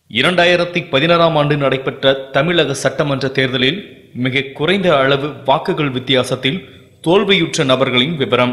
இரண்டாயிரத்தி பதினாறாம் ஆண்டு நடைபெற்ற தமிழக சட்டமன்ற தேர்தலில் மிக குறைந்த அளவு வாக்குகள் வித்தியாசத்தில் தோல்வியுற்ற நபர்களின் விவரம்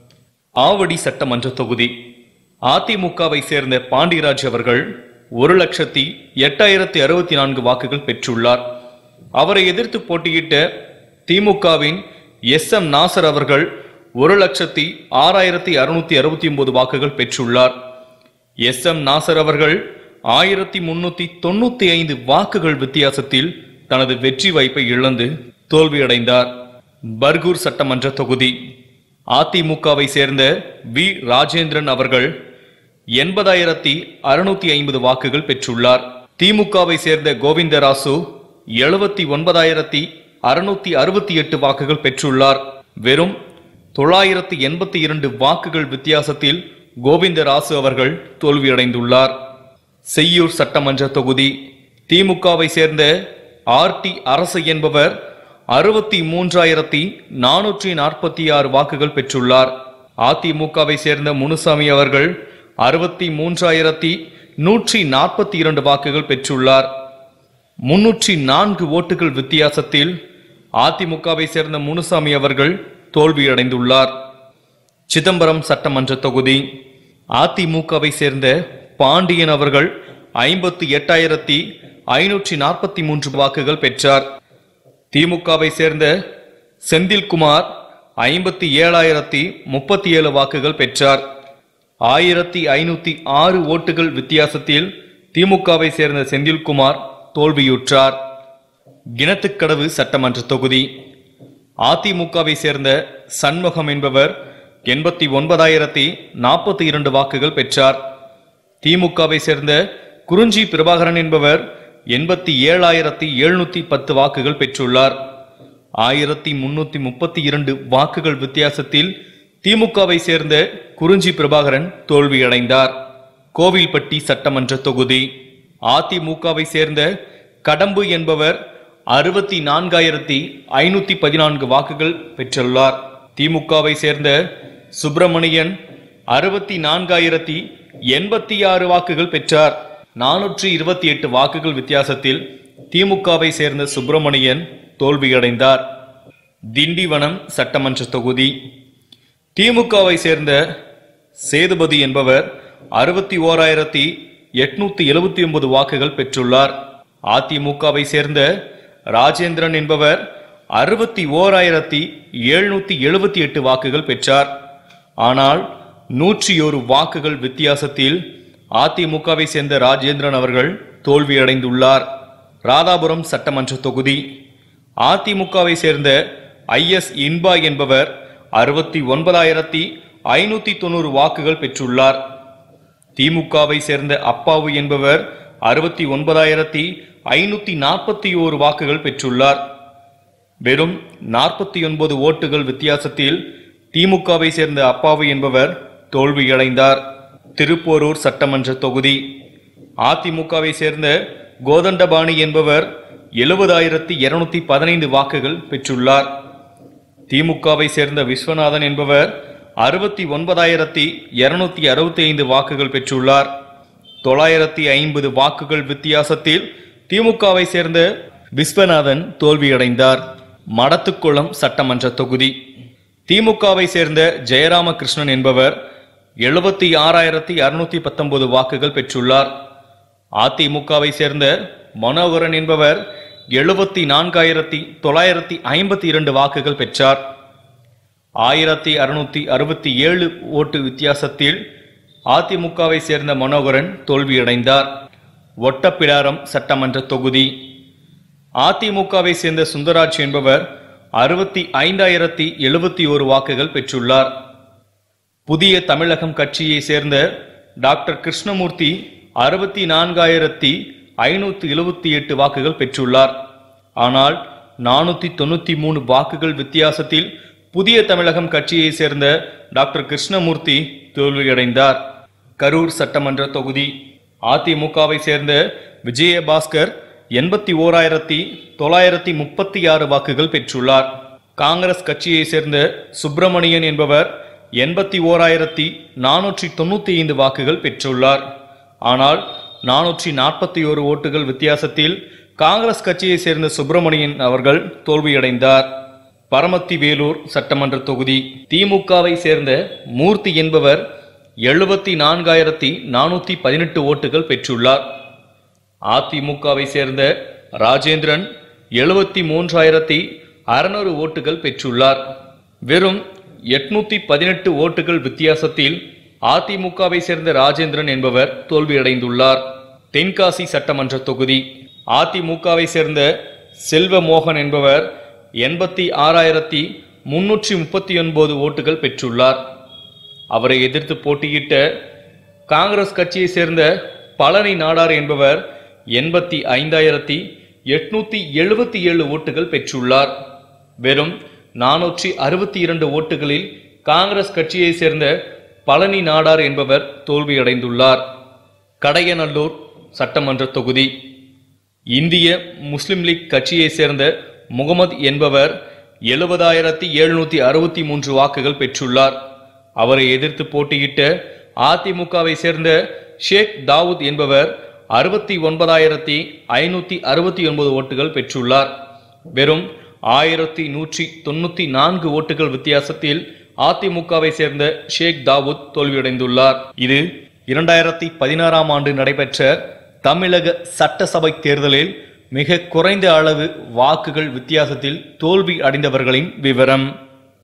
ஆவடி சட்டமன்ற தொகுதி அதிமுகவை சேர்ந்த பாண்டியராஜ் அவர்கள் ஒரு லட்சத்தி எட்டாயிரத்தி அறுபத்தி நான்கு வாக்குகள் பெற்றுள்ளார் அவரை எதிர்த்து போட்டியிட்ட திமுகவின் எஸ் எம் நாசர் அவர்கள் ஒரு லட்சத்தி ஆறாயிரத்தி அறுநூத்தி அறுபத்தி ஒன்பது வாக்குகள் பெற்றுள்ளார் எஸ் எம் நாசர் அவர்கள் ஆயிரத்தி முன்னூத்தி தொண்ணூத்தி ஐந்து வாக்குகள் வித்தியாசத்தில் தனது வெற்றி வாய்ப்பை இழந்து தோல்வியடைந்தார் பர்கூர் சட்டமன்ற தொகுதி அதிமுகவை சேர்ந்த வி ராஜேந்திரன் அவர்கள் எண்பதாயிரத்தி அறுநூத்தி ஐம்பது வாக்குகள் பெற்றுள்ளார் திமுகவை சேர்ந்த கோவிந்தராசு எழுபத்தி ஒன்பதாயிரத்தி அறுநூத்தி அறுபத்தி எட்டு வாக்குகள் பெற்றுள்ளார் வெறும் தொள்ளாயிரத்தி எண்பத்தி இரண்டு வாக்குகள் வித்தியாசத்தில் கோவிந்தராசு அவர்கள் தோல்வியடைந்துள்ளார் செய்யூர் சட்டமன்ற தொகுதி திமுகவை சேர்ந்த ஆர் டி அரசு என்பவர் அறுபத்தி மூன்றாயிரத்தி நானூற்றி நாற்பத்தி ஆறு வாக்குகள் பெற்றுள்ளார் அதிமுகவை சேர்ந்த முனுசாமி அவர்கள் அறுபத்தி மூன்றாயிரத்தி நூற்றி நாற்பத்தி இரண்டு வாக்குகள் பெற்றுள்ளார் முன்னூற்றி நான்கு ஓட்டுகள் வித்தியாசத்தில் அதிமுகவை சேர்ந்த முனுசாமி அவர்கள் தோல்வியடைந்துள்ளார் சிதம்பரம் சட்டமன்ற தொகுதி அதிமுகவை சேர்ந்த பாண்டியன் அவர்கள் ஐம்பத்தி எட்டாயிரத்தி ஐநூற்றி நாற்பத்தி மூன்று வாக்குகள் பெற்றார் திமுகவை சேர்ந்த செந்தில்குமார் ஐம்பத்தி ஏழாயிரத்தி முப்பத்தி ஏழு வாக்குகள் பெற்றார் ஆயிரத்தி ஐநூத்தி ஆறு ஓட்டுகள் வித்தியாசத்தில் திமுகவை சேர்ந்த செந்தில்குமார் தோல்வியுற்றார் கிணத்துக்கடவு சட்டமன்ற தொகுதி அதிமுகவை சேர்ந்த சண்முகம் என்பவர் எண்பத்தி ஒன்பதாயிரத்தி நாற்பத்தி இரண்டு வாக்குகள் பெற்றார் திமுகவை சேர்ந்த குறிஞ்சி பிரபாகரன் என்பவர் எண்பத்தி ஏழாயிரத்தி எழுநூத்தி பத்து வாக்குகள் பெற்றுள்ளார் ஆயிரத்தி முன்னூத்தி முப்பத்தி இரண்டு வாக்குகள் வித்தியாசத்தில் திமுகவை சேர்ந்த குறிஞ்சி பிரபாகரன் தோல்வியடைந்தார் கோவில்பட்டி சட்டமன்ற தொகுதி அதிமுகவை சேர்ந்த கடம்பு என்பவர் அறுபத்தி நான்காயிரத்தி ஐநூத்தி பதினான்கு வாக்குகள் பெற்றுள்ளார் திமுகவை சேர்ந்த சுப்பிரமணியன் அறுபத்தி நான்காயிரத்தி எண்பத்தி ஆறு வாக்குகள் பெற்றார் நானூற்றி இருபத்தி எட்டு வாக்குகள் வித்தியாசத்தில் திமுகவை சேர்ந்த சுப்பிரமணியன் தோல்வியடைந்தார் திண்டிவனம் சட்டமன்ற தொகுதி திமுகவை சேர்ந்த சேதுபதி என்பவர் அறுபத்தி ஓராயிரத்தி எட்நூத்தி எழுபத்தி ஒன்பது வாக்குகள் பெற்றுள்ளார் அதிமுகவை சேர்ந்த ராஜேந்திரன் என்பவர் அறுபத்தி ஓராயிரத்தி எழுநூத்தி எழுபத்தி எட்டு வாக்குகள் பெற்றார் ஆனால் நூற்றி ஒரு வாக்குகள் வித்தியாசத்தில் அதிமுகவை சேர்ந்த ராஜேந்திரன் அவர்கள் தோல்வியடைந்துள்ளார் ராதாபுரம் சட்டமன்ற தொகுதி அதிமுகவை சேர்ந்த ஐ எஸ் இன்பா என்பவர் அறுபத்தி ஒன்பதாயிரத்தி ஐநூத்தி தொண்ணூறு வாக்குகள் பெற்றுள்ளார் திமுகவை சேர்ந்த அப்பாவு என்பவர் அறுபத்தி ஒன்பதாயிரத்தி ஐநூத்தி நாற்பத்தி ஓரு வாக்குகள் பெற்றுள்ளார் வெறும் நாற்பத்தி ஒன்பது ஓட்டுகள் வித்தியாசத்தில் திமுகவை சேர்ந்த அப்பாவு என்பவர் தோல்வியடைந்தார் திருப்போரூர் சட்டமன்ற தொகுதி அதிமுகவை சேர்ந்த கோதண்டபாணி என்பவர் எழுபதாயிரத்தி இருநூத்தி பதினைந்து வாக்குகள் பெற்றுள்ளார் திமுகவை சேர்ந்த விஸ்வநாதன் என்பவர் அறுபத்தி ஒன்பதாயிரத்தி இருநூத்தி அறுபத்தி ஐந்து வாக்குகள் பெற்றுள்ளார் தொள்ளாயிரத்தி ஐம்பது வாக்குகள் வித்தியாசத்தில் திமுகவை சேர்ந்த விஸ்வநாதன் தோல்வியடைந்தார் மடத்துக்குளம் சட்டமன்ற தொகுதி திமுகவை சேர்ந்த ஜெயராமகிருஷ்ணன் என்பவர் எழுபத்தி ஆறாயிரத்தி அறுநூத்தி பத்தொன்பது வாக்குகள் பெற்றுள்ளார் அதிமுகவை சேர்ந்த மனோகரன் என்பவர் எழுபத்தி நான்காயிரத்தி தொள்ளாயிரத்தி ஐம்பத்தி இரண்டு வாக்குகள் பெற்றார் ஆயிரத்தி அறுநூத்தி அறுபத்தி ஏழு ஓட்டு வித்தியாசத்தில் அதிமுகவை சேர்ந்த மனோகரன் தோல்வியடைந்தார் ஒட்டப்பிடாரம் சட்டமன்ற தொகுதி அதிமுகவை சேர்ந்த சுந்தராஜ் என்பவர் அறுபத்தி ஐந்தாயிரத்தி எழுபத்தி ஒரு வாக்குகள் பெற்றுள்ளார் புதிய தமிழகம் கட்சியை சேர்ந்த டாக்டர் கிருஷ்ணமூர்த்தி அறுபத்தி நான்காயிரத்தி ஐநூத்தி எழுபத்தி எட்டு வாக்குகள் பெற்றுள்ளார் ஆனால் நானூத்தி தொண்ணூத்தி மூணு வாக்குகள் வித்தியாசத்தில் புதிய தமிழகம் கட்சியை சேர்ந்த டாக்டர் கிருஷ்ணமூர்த்தி தோல்வியடைந்தார் கரூர் சட்டமன்ற தொகுதி அதிமுகவை சேர்ந்த விஜயபாஸ்கர் எண்பத்தி ஓராயிரத்தி தொள்ளாயிரத்தி முப்பத்தி ஆறு வாக்குகள் பெற்றுள்ளார் காங்கிரஸ் கட்சியை சேர்ந்த சுப்பிரமணியன் என்பவர் எண்பத்தி ஓராயிரத்தி நானூற்றி தொண்ணூத்தி ஐந்து வாக்குகள் பெற்றுள்ளார் ஆனால் நானூற்றி நாற்பத்தி ஒரு ஓட்டுகள் வித்தியாசத்தில் காங்கிரஸ் கட்சியை சேர்ந்த சுப்பிரமணியன் அவர்கள் தோல்வியடைந்தார் பரமத்தி வேலூர் சட்டமன்ற தொகுதி திமுகவை சேர்ந்த மூர்த்தி என்பவர் எழுபத்தி நான்காயிரத்தி நானூத்தி பதினெட்டு ஓட்டுகள் பெற்றுள்ளார் அதிமுகவை சேர்ந்த ராஜேந்திரன் எழுபத்தி மூன்றாயிரத்தி அறுநூறு ஓட்டுகள் பெற்றுள்ளார் வெறும் எட்நூத்தி பதினெட்டு ஓட்டுகள் வித்தியாசத்தில் அதிமுகவை சேர்ந்த ராஜேந்திரன் என்பவர் தோல்வியடைந்துள்ளார் தென்காசி சட்டமன்ற தொகுதி அதிமுகவை சேர்ந்த செல்வமோகன் என்பவர் எண்பத்தி ஆறாயிரத்தி முன்னூற்றி முப்பத்தி ஒன்பது ஓட்டுகள் பெற்றுள்ளார் அவரை எதிர்த்து போட்டியிட்ட காங்கிரஸ் கட்சியை சேர்ந்த பழனி நாடார் என்பவர் எண்பத்தி ஐந்தாயிரத்தி எட்நூத்தி எழுபத்தி ஏழு ஓட்டுகள் பெற்றுள்ளார் வெறும் நானூற்றி அறுபத்தி இரண்டு ஓட்டுகளில் காங்கிரஸ் கட்சியை சேர்ந்த பழனி நாடார் என்பவர் தோல்வியடைந்துள்ளார் கடையநல்லூர் சட்டமன்ற தொகுதி இந்திய முஸ்லிம் லீக் கட்சியை சேர்ந்த முகமது என்பவர் எழுபதாயிரத்தி எழுநூத்தி அறுபத்தி மூன்று வாக்குகள் பெற்றுள்ளார் அவரை எதிர்த்து போட்டியிட்ட அதிமுகவை சேர்ந்த ஷேக் தாவூத் என்பவர் அறுபத்தி ஒன்பதாயிரத்தி ஐநூத்தி அறுபத்தி ஒன்பது ஓட்டுகள் பெற்றுள்ளார் வெறும் ஆயிரத்தி நூற்றி தொண்ணூத்தி நான்கு ஓட்டுகள் வித்தியாசத்தில் அதிமுகவை சேர்ந்த ஷேக் தாவூத் தோல்வியடைந்துள்ளார் இது இரண்டாயிரத்தி பதினாறாம் ஆண்டு நடைபெற்ற தமிழக சட்டசபை தேர்தலில் மிக குறைந்த அளவு வாக்குகள் வித்தியாசத்தில் தோல்வி அடைந்தவர்களின் விவரம்